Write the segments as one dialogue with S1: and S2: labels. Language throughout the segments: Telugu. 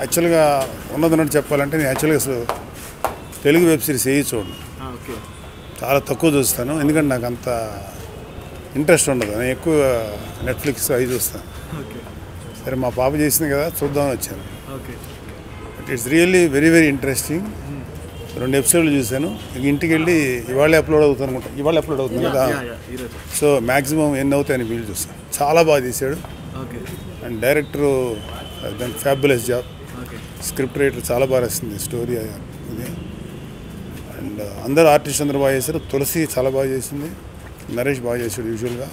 S1: యాక్చువల్గా ఉన్నదన్నట్టు చెప్పాలంటే నేను యాక్చువల్గా అసలు తెలుగు వెబ్ సిరీస్ ఏ చూడండి
S2: ఓకే
S1: చాలా తక్కువ చూస్తాను ఎందుకంటే నాకు అంత ఇంట్రెస్ట్ ఉండదు నేను ఎక్కువ నెట్ఫ్లిక్స్ అవి చూస్తాను
S2: ఓకే
S1: సరే మా పాప చేసింది కదా చూద్దామని వచ్చాను
S2: okay
S1: but it's really very very interesting రెండు ఎపిసోడ్లు చూశాను ఇక ఇంటికి వెళ్ళి ఇవాళ అప్లోడ్ అవుతుంది అనుకుంటా ఇవాళ అప్లోడ్ అవుతుంది కదా
S2: ఈరోజు
S1: సో మ్యాక్సిమం ఎన్ని అవుతాయని వీళ్ళు చూస్తాను చాలా బాగా తీశాడు
S2: ఓకే
S1: అండ్ డైరెక్టరు దాని fabulous job
S2: okay
S1: script writer చాలా బాగా రాసింది స్టోరీ ఇది అండ్ అందరు ఆర్టిస్ట్ అందరూ బాగా చేశారు తులసి చాలా బాగా చేసింది నరేష్ బాగా చేశాడు యూజువల్గా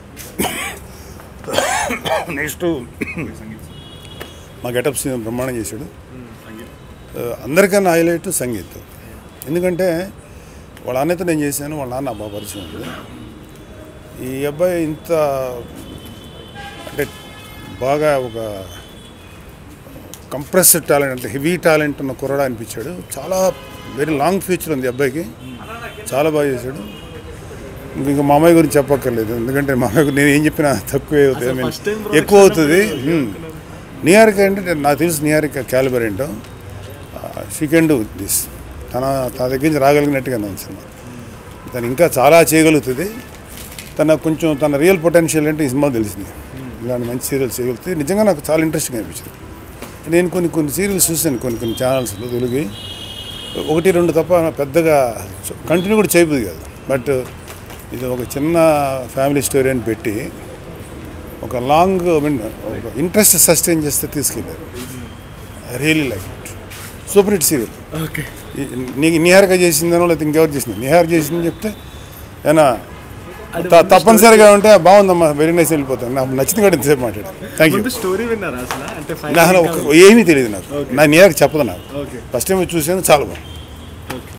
S1: నెక్స్ట్ మా గెటప్స్ బ్రహ్మాండం చేశాడు ఆ, అందరికన్నా హైలైట్ సంగీత్ ఎందుకంటే వాళ్ళ అన్నతో నేను చేశాను వాళ్ళ నాన్న బాగా పరిచయం ఉంది ఈ అబ్బాయి ఇంత అంటే బాగా ఒక కంప్రెస్డ్ టాలెంట్ అంటే హెవీ టాలెంట్ ఉన్న కుర్రాడు అనిపించాడు చాలా వెరీ లాంగ్ ఫ్యూచర్ ఉంది ఈ అబ్బాయికి చాలా బాగా చేశాడు ఇంక ఇంకా మా అమ్మాయి గురించి చెప్పక్కర్లేదు ఎందుకంటే మా అమ్మాయి గురించి నేను ఏం చెప్పినా తక్కువే అవుతుంది I mean,
S2: first time
S1: ఎక్కువ అవుతుంది నిహారిక అంటే నాకు తెలుసు నిహారిక క్యాలిబర్ ఏంటో షీ కెన్ డూ దిస్ తన తన దగ్గర నుంచి రాగలిగినట్టుగా ఉంది సినిమా తను ఇంకా చాలా చేయగలుగుతుంది తన కొంచెం తన రియల్ పొటెన్షియల్ అంటే ఈ సినిమా తెలిసింది ఇలాంటి మంచి సీరియల్స్ చేయగలుగుతుంది నిజంగా నాకు చాలా ఇంట్రెస్టింగ్ అనిపించింది నేను కొన్ని కొన్ని సీరియల్స్ చూశాను కొన్ని కొన్ని ఛానల్స్లో తెలుగు ఒకటి రెండు తప్ప పెద్దగా కంటిన్యూ కూడా చేయబోదు కాదు బట్ ఇది ఒక చిన్న ఫ్యామిలీ స్టోరీ అని పెట్టి ఒక లాంగ్ ఐ మీన్ ఒక ఇంట్రెస్ట్ సస్టైన్ చేస్తే తీసుకెళ్ళారు really like it super hit serial
S2: okay
S1: నీకు నిహారిక చేసిందనో లేకపోతే ఇంకెవరు చేసింది నిహార్ చేసిందని చెప్తే ఏనా త- తప్పనిసరిగా ఉంటే బాగుందమ్మా వెరీ నైస్ వెళ్ళిపోతాను నాకు నచ్చింది కూడా ఇంతసేపు మాట్లాడాను థ్యాంక్ యూ
S2: ముందు స్టోరీ విన్నారా అసలు అంటే
S1: నాకు
S2: ఫైనల్
S1: ఒక- ఏమీ తెలియదు నాకు నా నిహారిక చెప్పదు నాకు
S2: ఓకే
S1: ఫస్ట్ టైం చూసాను చాలా బాగుంది